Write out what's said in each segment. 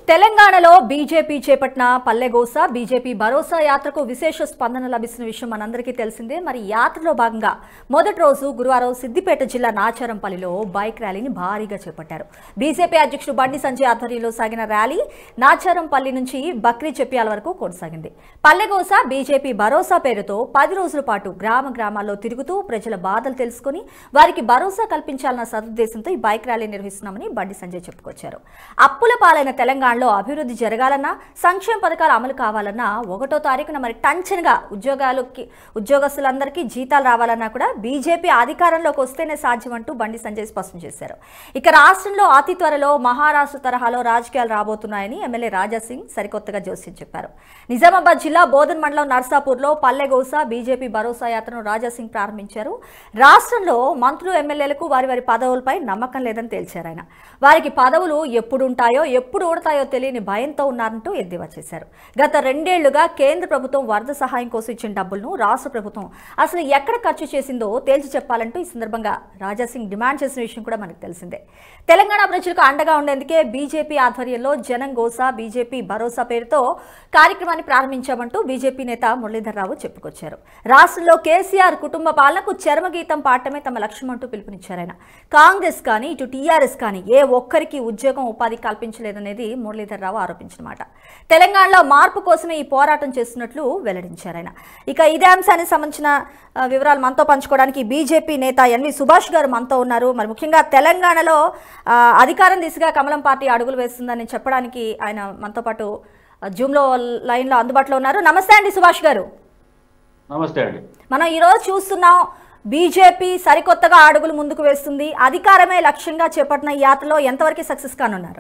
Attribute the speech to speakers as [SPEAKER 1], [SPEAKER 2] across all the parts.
[SPEAKER 1] తెలంగాణలో బీజేపీ చేపట్టిన పల్లెగోస బీజేపీ భరోసా యాత్రకు విశేష స్పందన లభిస్తున్న విషయం మనందరికీ తెలిసిందే మరి యాత్రలో భాగంగా మొదటి రోజు గురువారం సిద్దిపేట జిల్లా నాచారంపల్లిలో బైక్ ర్యాలీని భారీగా చేపట్టారు బీజేపీ అధ్యక్షుడు బండి సంజయ్ ఆధ్వర్యంలో సాగిన ర్యాలీ నాచారంపల్లి నుంచి బక్రీ చెప్పియాల వరకు కొనసాగింది పల్లెగోస బీజేపీ భరోసా పేరుతో పది రోజుల పాటు గ్రామ గ్రామాల్లో తిరుగుతూ ప్రజల బాధలు తెలుసుకుని వారికి భరోసా కల్పించాలన్న సదుద్దేశంతో ఈ బైక్ ర్యాలీ నిర్వహిస్తున్నామని బండి సంజయ్ చెప్పుకొచ్చారు అప్పుల పాలైన తెలంగాణలో అభివృద్ధి జరగాలన్నా సంక్షేమ పథకాలు అమలు కావాలన్నా ఒకటో తారీఖున మరి టంచన్గా ఉద్యోగాలకి ఉద్యోగస్తులందరికీ జీతాలు రావాలన్నా కూడా బీజేపీ అధికారంలోకి వస్తేనే సాధ్యం అంటూ బండి సంజయ్ స్పష్టం చేశారు ఇక రాష్ట్రంలో అతి త్వరలో మహారాష్ట్ర తరహాలో రాజకీయాలు రాబోతున్నాయని ఎమ్మెల్యే రాజాసింగ్ సరికొత్తగా జోస్యం చెప్పారు నిజామాబాద్ జిల్లా బోధన్ మండలం నర్సాపూర్లో పల్లెగోస బీజేపీ భరోసా యాత్రను రాజాసింగ్ ప్రారంభించారు రాష్ట్రంలో మంత్రులు ఎమ్మెల్యేలకు వారి వారి పదవులపై నమ్మకం లేదని తేల్చారు ఆయన వారికి పదవులు ఎప్పుడు ఉంటాయో ఎప్పుడు ఊడతాయో తెలియని భయంతో ఉన్నారంటూ ఎద్దేవా చేశారు గత రెండేళ్లుగా కేంద్ర ప్రభుత్వం వరద సహాయం కోసం ఇచ్చిన డబ్బులను రాష్ట్ర ప్రభుత్వం అసలు ఎక్కడ ఖర్చు చేసిందో తేల్చి చెప్పాలంటూ ఈ సందర్భంగా రాజాసింగ్ డిమాండ్ చేసిన విషయం కూడా మనకు తెలిసిందే తెలంగాణ ప్రజలకు అండగా ఉండేందుకే బీజేపీ ఆధ్వర్యంలో జనం గోసా బీజేపీ భరోసా పేరుతో కార్యక్రమాన్ని ప్రారంభించామంటూ బీజేపీ నేత మురళీధర్ రావు చెప్పుకొచ్చారు రాష్ట్రంలో కేసీఆర్ కుటుంబ పాలనకు చరమగీతం పాడటమే తమ లక్ష్యం అంటూ పిలుపునిచ్చారు ఆయన కాంగ్రెస్ కానీ ఇటు టీఆర్ఎస్ కానీ ఏ ఒక్కరికి ఉద్యోగం ఉపాధి కల్పించలేదనేది మురళీధర్ రావు ఆరోపించిన మాట తెలంగాణలో మార్పు కోసమే ఈ పోరాటం చేస్తున్నట్లు వెల్లడించారు ఆయన ఇక ఇదే అంశానికి సంబంధించిన ఆ, వివరాలు మనతో పంచుకోవడానికి బీజేపీ నేత ఎన్వి సుభాష్ గారు మనతో ఉన్నారు మరి ముఖ్యంగా తెలంగాణలో ఆ, అధికారం దిశగా కమలం పార్టీ అడుగులు వేస్తుందని చెప్పడానికి ఆయన మనతో పాటు ఆ, జూమ్లో లైన్లో అందుబాటులో ఉన్నారు నమస్తే అండి సుభాష్ గారు
[SPEAKER 2] నమస్తే అండి
[SPEAKER 1] మనం ఈరోజు చూస్తున్నాం బీజేపీ సరికొత్తగా అడుగులు ముందుకు వేస్తుంది అధికారమే లక్ష్యంగా చేపట్టిన ఈ యాత్రలో ఎంతవరకు సక్సెస్ కానున్నారు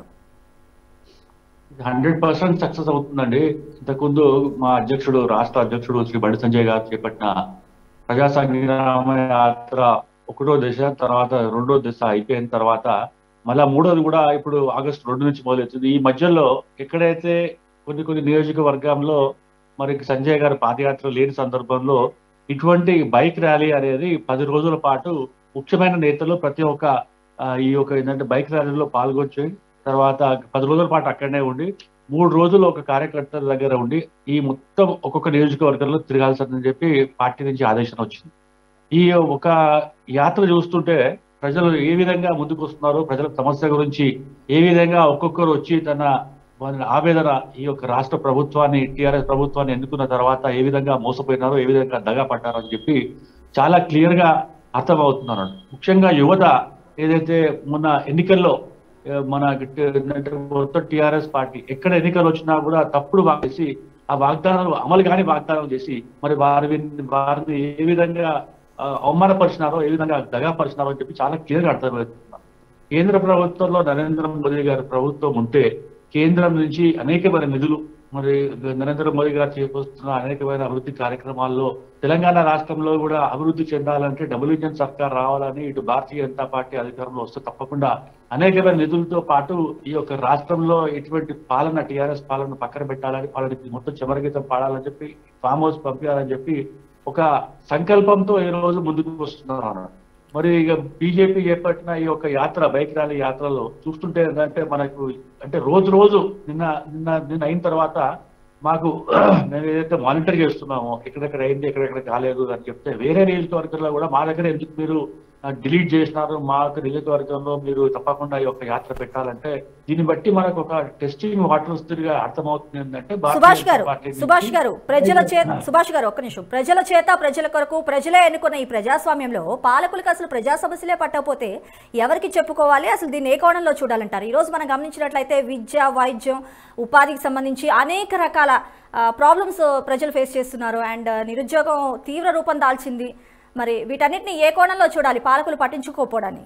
[SPEAKER 2] హండ్రెడ్ పర్సెంట్ సక్సెస్ అవుతుందండి ఇంతకుముందు మా అధ్యక్షుడు రాష్ట్ర అధ్యక్షుడు శ్రీ బండి సంజయ్ గారు చేపట్టిన ప్రజా సంగ్రామ యాత్ర ఒకటో దశ తర్వాత రెండో దశ అయిపోయిన తర్వాత మళ్ళా మూడోది కూడా ఇప్పుడు ఆగస్టు రెండు నుంచి మొదలవుతుంది ఈ మధ్యలో ఎక్కడైతే కొన్ని కొన్ని నియోజకవర్గంలో మరి సంజయ్ గారు పాదయాత్ర లేని సందర్భంలో ఇటువంటి బైక్ ర్యాలీ అనేది పది రోజుల పాటు ముఖ్యమైన నేతలు ప్రతి ఒక్క ఆ, ఈ యొక్క ఏంటంటే బైక్ ర్యాలీలో పాల్గొచ్చి తర్వాత పది రోజుల పాటు అక్కడనే ఉండి మూడు రోజులు ఒక కార్యకర్తల దగ్గర ఉండి ఈ మొత్తం ఒక్కొక్క నియోజకవర్గంలో తిరగాల్సిందని చెప్పి పార్టీ నుంచి ఆదేశం వచ్చింది ఈ ఒక యాత్ర చూస్తుంటే ప్రజలు ఏ విధంగా ముందుకు వస్తున్నారు ప్రజల సమస్య గురించి ఏ విధంగా ఒక్కొక్కరు వచ్చి తన వారి ఆవేదన ఈ యొక్క రాష్ట్ర ప్రభుత్వాన్ని టిఆర్ఎస్ ప్రభుత్వాన్ని ఎన్నుకున్న తర్వాత ఏ విధంగా మోసపోయినారో ఏ విధంగా దగా పడ్డారో అని చెప్పి చాలా క్లియర్ గా అర్థమవుతున్నారు ముఖ్యంగా యువత ఏదైతే మొన్న ఎన్నికల్లో ఏ, మన ఏంటంటే మొత్తం టిఆర్ఎస్ పార్టీ ఎక్కడ ఎన్నికలు వచ్చినా కూడా తప్పుడు చేసి ఆ వాగ్దానాలు అమలు కాని వాగ్దానాలు చేసి మరి వారి వారిని ఏ విధంగా ఆ, అవమానపరిచినారో ఏ విధంగా దగాపరిచినారో అని చెప్పి చాలా క్లియర్ గా అర్థమవుతున్నారు కేంద్ర ప్రభుత్వంలో నరేంద్ర మోదీ గారి ప్రభుత్వం ఉంటే కేంద్రం నుంచి అనేకమైన నిధులు మరి నరేంద్ర మోదీ గారు చేపడుతున్న అనేకమైన అభివృద్ధి కార్యక్రమాల్లో తెలంగాణ రాష్ట్రంలో కూడా అభివృద్ధి చెందాలంటే డబుల్ ఇంజన్ సర్కార్ రావాలని ఇటు భారతీయ జనతా పార్టీ అధికారంలో వస్తే తప్పకుండా అనేకమైన నిధులతో పాటు ఈ యొక్క రాష్ట్రంలో ఎటువంటి పాలన టిఆర్ఎస్ పాలన పక్కన పెట్టాలని వాళ్ళకి మొత్తం చెమరగీతం పాడాలని చెప్పి ఫామ్ హౌస్ పంపించాలని చెప్పి ఒక సంకల్పంతో ఈ రోజు ముందుకు వస్తున్నారు అన్నమాట. మరి ఇక బీజేపీ చేపట్టిన ఈ యొక్క యాత్ర బైక్ ర్యాలీ యాత్రలో చూస్తుంటే ఏంటంటే మనకు అంటే రోజు రోజు నిన్న నిన్న నిన్న అయిన తర్వాత మాకు మేము ఏదైతే మానిటర్ చేస్తున్నామో ఎక్కడెక్కడ అయింది ఎక్కడెక్కడ కాలేదు అని చెప్తే వేరే నియోజకవర్గంలో కూడా మా దగ్గర ఎందుకు మీరు డిలీట్ చేసినారు మా యొక్క నియోజకవర్గంలో మీరు తప్పకుండా ఈ యొక్క యాత్ర పెట్టాలంటే దీన్ని బట్టి మనకు ఒక టెస్టింగ్ వాటర్ తిరిగా అర్థమవుతుంది ఏంటంటే భారతీయ
[SPEAKER 1] సుభాష్ గారు
[SPEAKER 2] జనతా పార్టీ నుంచి-
[SPEAKER 1] సుభాష్ గారు ప్రజల చేత సుభాష్ గారు ఒక్క నిమిషం ప్రజల చేత ప్రజల కొరకు ప్రజలే ఎన్నుకున్న ఈ ప్రజాస్వామ్యంలో పాలకులకు అసలు ప్రజా సమస్యలే పట్టకపోతే ఎవరికి చెప్పుకోవాలి అసలు దీన్ని ఏ కోణంలో చూడాలంటారు ఈ రోజు మనం గమనించినట్లయితే విద్య వైద్యం ఉపాధికి సంబంధించి అనేక రకాల ప్రాబ్లమ్స్ ప్రజలు ఫేస్ చేస్తున్నారు అండ్ నిరుద్యోగం తీవ్ర రూపం దాల్చింది మరి వీటన్నిటిని ఏ కోణంలో చూడాలి పాలకులు పట్టించుకోకపోవడాన్ని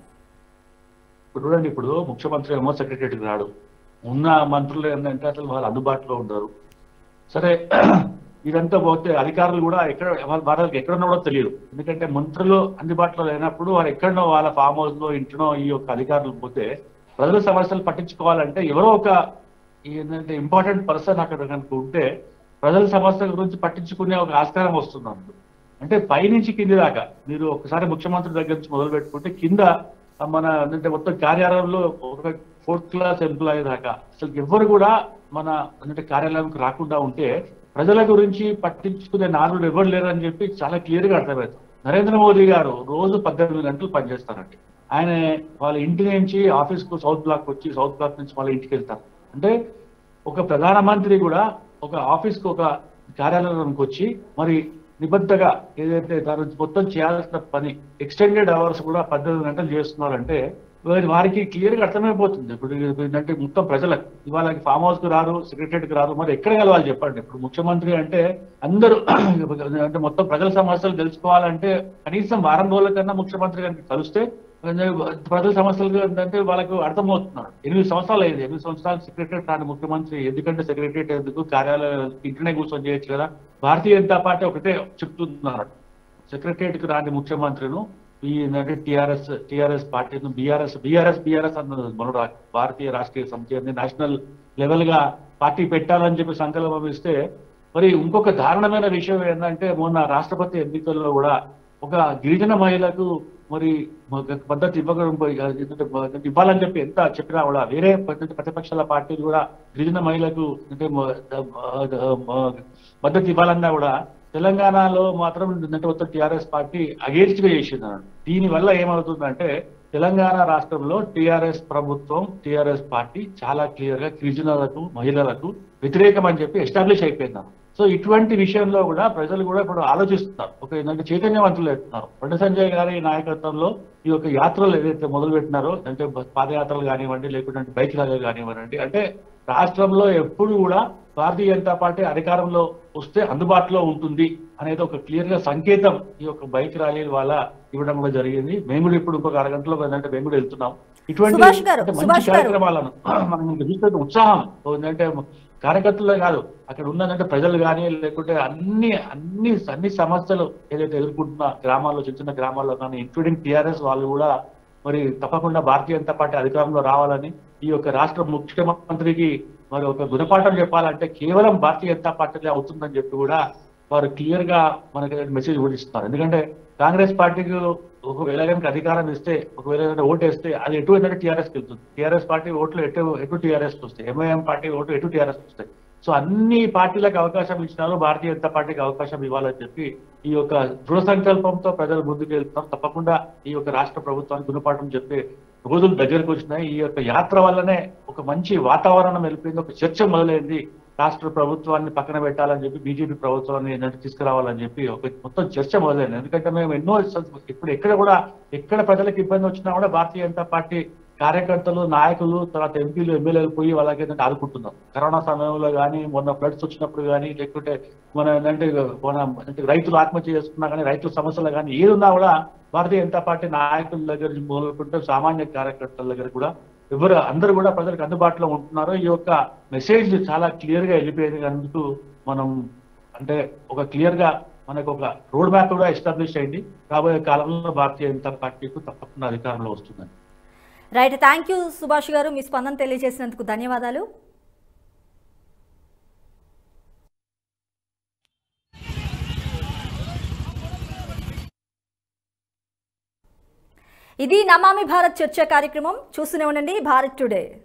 [SPEAKER 2] ఇప్పుడు చూడండి ఇప్పుడు ముఖ్యమంత్రి ఏమో సెక్రటరీకి రాడు ఉన్న మంత్రులు ఏంటంటే అసలు వాళ్ళు అందుబాటులో ఉండరు సరే ఇదంతా పోతే అధికారులు కూడా ఎక్కడ వాళ్ళ వాళ్ళకి ఎక్కడున్నా కూడా తెలియదు ఎందుకంటే మంత్రులు అందుబాటులో లేనప్పుడు వారు ఎక్కడనో వాళ్ళ ఫామ్ హౌస్ లో ఇంటినో ఈ యొక్క అధికారులు పోతే ప్రజల సమస్యలు పట్టించుకోవాలంటే ఎవరో ఒక ఏంటంటే ఇంపార్టెంట్ పర్సన్ అక్కడ కనుక ఉంటే ప్రజల సమస్యల గురించి పట్టించుకునే ఒక ఆస్కారం వస్తుంది అందులో. అంటే పైనుంచి కింది దాకా మీరు ఒకసారి ముఖ్యమంత్రి దగ్గర నుంచి మొదలు పెట్టుకుంటే కింద మన అంటే మొత్తం కార్యాలయంలో ఒక ఫోర్త్ క్లాస్ ఎంప్లాయీ దాకా అసలు ఎవరు కూడా మన అంటే కార్యాలయంకి రాకుండా ఉంటే ప్రజల గురించి పట్టించుకునే నాలుగు ఎవరు లేరని చెప్పి చాలా క్లియర్ గా అర్థమవుతుంది నరేంద్ర మోదీ గారు రోజు పద్దెనిమిది గంటలు పనిచేస్తారండి ఆయన వాళ్ళ ఇంటి నుంచి ఆఫీస్ కు సౌత్ బ్లాక్ వచ్చి సౌత్ బ్లాక్ నుంచి వాళ్ళ ఇంటికి వెళ్తారు అంటే ఒక ప్రధానమంత్రి కూడా ఒక ఆఫీస్ కు ఒక కార్యాలయానికి వచ్చి మరి నిబద్ధగా ఏదైతే దాని మొత్తం చేయాల్సిన పని ఎక్స్టెండెడ్ అవర్స్ కూడా పద్దెనిమిది గంటలు చేస్తున్నారంటే వారి- వారికి క్లియర్ గా అర్థమైపోతుంది ఇప్పుడు ఏంటంటే మొత్తం ప్రజలకు ఇవాళ ఫామ్ హౌస్ కు రారు సెక్రటరియట్ కు రారు మరి ఎక్కడ కలవాలి చెప్పండి ఇప్పుడు ముఖ్యమంత్రి అంటే అందరూ అంటే మొత్తం ప్రజల సమస్యలు తెలుసుకోవాలంటే కనీసం వారం రోజుల కన్నా ముఖ్యమంత్రి గారికి కలిస్తే ప్రజల సమస్యలు ఏంటంటే వాళ్ళకు అర్థమవుతున్నారు ఎనిమిది సంవత్సరాలు అయింది ఎనిమిది సంవత్సరాలు సెక్రటరియట్ రాని ముఖ్యమంత్రి ఎందుకంటే సెక్రటరియట్ ఎందుకు కార్యాలయం ఇంటనే కూర్చొని చేయొచ్చు కదా భారతీయ జనతా పార్టీ ఒకటే చెప్తున్నారు సెక్రటరియట్ కు రాని ముఖ్యమంత్రిను ఈ ఏంటంటే టిఆర్ఎస్ టిఆర్ఎస్ పార్టీను బీఆర్ఎస్ బీఆర్ఎస్ బీఆర్ఎస్ అన్నది మనోడు భారతీయ రాష్ట్రీయ సమితి అని నేషనల్ లెవెల్ గా పార్టీ పెట్టాలని చెప్పి సంకల్పం ఇస్తే మరి ఇంకొక దారుణమైన విషయం ఏంటంటే మొన్న రాష్ట్రపతి ఎన్నికల్లో కూడా ఒక గిరిజన మహిళకు మరి ఒక పద్ధతి ఇవ్వడం ఏంటంటే ఇవ్వాలని చెప్పి ఎంత చెప్పినా కూడా వేరే ప్రతి- ప్రతిపక్షాల పార్టీలు కూడా గిరిజన మహిళకు అంటే మ- మ- మద్దతు ఇవ్వాలన్నా కూడా తెలంగాణలో మాత్రం నిన్నటి మొత్తం టిఆర్ఎస్ పార్టీ అగేన్స్ట్ గా చేసింది అన్నమాట. దీని వల్ల ఏమవుతుందంటే తెలంగాణ రాష్ట్రంలో టిఆర్ఎస్ ప్రభుత్వం టిఆర్ఎస్ పార్టీ చాలా క్లియర్ గా గిరిజనులకు మహిళలకు వ్యతిరేకం అని చెప్పి ఎస్టాబ్లిష్ అయిపోయింది అన్నమాట. సో ఇటువంటి విషయంలో కూడా ప్రజలు కూడా ఇప్పుడు ఆలోచిస్తున్నారు ఒక ఏంటంటే చైతన్యవంతులు అవుతున్నారు బండి సంజయ్ గారి నాయకత్వంలో ఈ యొక్క యాత్రలు ఏదైతే మొదలు పెట్టినారో అంటే పాదయాత్రలు కానివ్వండి లేకుంటే బైక్ ర్యాలీలు కానివ్వండి అంటే రాష్ట్రంలో ఎప్పుడు కూడా భారతీయ జనతా పార్టీ అధికారంలో వస్తే అందుబాటులో ఉంటుంది అనేది ఒక క్లియర్ గా సంకేతం ఈ యొక్క బైక్ ర్యాలీల వల్ల ఇవ్వడం కూడా జరిగింది మేము కూడా ఇప్పుడు ఇంకొక అరగంటలో అంటే మేము కూడా వెళ్తున్నాం ఇటువంటి
[SPEAKER 1] సుభాష్ గారు,
[SPEAKER 2] అంటే మంచి
[SPEAKER 1] సుభాష్ గారు.
[SPEAKER 2] కార్యక్రమాలను మనం ఇంకా చూస్తే ఉత్సాహం ఏంటంటే కార్యకర్తలే కాదు అక్కడ ఉన్నదంటే ప్రజలు కానీ లేకుంటే అన్ని అన్ని అన్ని సమస్యలు ఏదైతే ఎదుర్కొంటున్న గ్రామాల్లో చిన్న చిన్న గ్రామాల్లో కానీ ఇంక్లూడింగ్ టిఆర్ఎస్ వాళ్ళు కూడా మరి తప్పకుండా భారతీయ జనతా పార్టీ అధికారంలో రావాలని ఈ యొక్క రాష్ట్ర ముఖ్యమంత్రికి మరి ఒక గుణపాఠం చెప్పాలంటే కేవలం భారతీయ జనతా పార్టీలే అవుతుందని చెప్పి కూడా వారు క్లియర్ గా మనకి మెసేజ్ కూడా ఇస్తున్నారు ఎందుకంటే కాంగ్రెస్ పార్టీకి ఒకవేళ కనుక అధికారం ఇస్తే ఒకవేళ కనుక ఓటు వేస్తే అది ఎటు ఏంటంటే టీఆర్ఎస్ వెళ్తుంది టీఆర్ఎస్ పార్టీ ఓట్లు ఎటు ఎటు టీఆర్ఎస్ వస్తాయి ఎంఐఎం పార్టీ ఓట్లు ఎటు టీఆర్ఎస్ వస్తాయి సో అన్ని పార్టీలకు అవకాశం ఇచ్చినారు భారతీయ జనతా పార్టీకి అవకాశం ఇవ్వాలని చెప్పి ఈ యొక్క దృఢ సంకల్పంతో ప్రజలు ముందుకు వెళ్తున్నారు తప్పకుండా ఈ యొక్క రాష్ట్ర ప్రభుత్వానికి గుణపాఠం చెప్పే రోజులు దగ్గరకు వచ్చినాయి ఈ యొక్క యాత్ర వల్లనే ఒక మంచి వాతావరణం వెళ్ళిపోయింది ఒక చర్చ మొదలైంది రాష్ట్ర ప్రభుత్వాన్ని పక్కన పెట్టాలని చెప్పి బీజేపీ ప్రభుత్వాన్ని ఏంటంటే తీసుకురావాలని చెప్పి ఒక మొత్తం చర్చ మొదలైంది ఎందుకంటే మేము ఎన్నో స- ఇప్పుడు ఎక్కడ కూడా ఎక్కడ ప్రజలకు ఇబ్బంది వచ్చినా కూడా భారతీయ జనతా పార్టీ కార్యకర్తలు నాయకులు తర్వాత ఎంపీలు ఎమ్మెల్యేలు పోయి వాళ్ళకి ఏంటంటే ఆదుకుంటున్నాం కరోనా సమయంలో కానీ మొన్న ఫ్లడ్స్ వచ్చినప్పుడు కానీ లేకుంటే మన ఏంటంటే మన అంటే రైతులు ఆత్మహత్య చేసుకున్నా కానీ రైతుల సమస్యలు కానీ ఏది ఉన్నా కూడా భారతీయ జనతా పార్టీ నాయకుల దగ్గర నుంచి మొదలుకుంటే సామాన్య కార్యకర్తల దగ్గర కూడా ఎవరు అందరూ కూడా ప్రజలకు అందుబాటులో ఉంటున్నారు ఈ యొక్క మెసేజ్ చాలా క్లియర్ గా వెళ్ళిపోయింది అందుకు మనం అంటే ఒక క్లియర్ గా మనకు ఒక రోడ్ మ్యాప్ కూడా ఎస్టాబ్లిష్ అయింది రాబోయే కాలంలో భారతీయ జనతా పార్టీకి తప్పకుండా అధికారంలో వస్తుందని
[SPEAKER 1] రైట్ థ్యాంక్ యూ సుభాష్ గారు మీ స్పందన తెలియజేసినందుకు ధన్యవాదాలు ఇది నమామి భారత్ చర్చ కార్యక్రమం చూస్తూనే ఉండండి భారత్ టుడే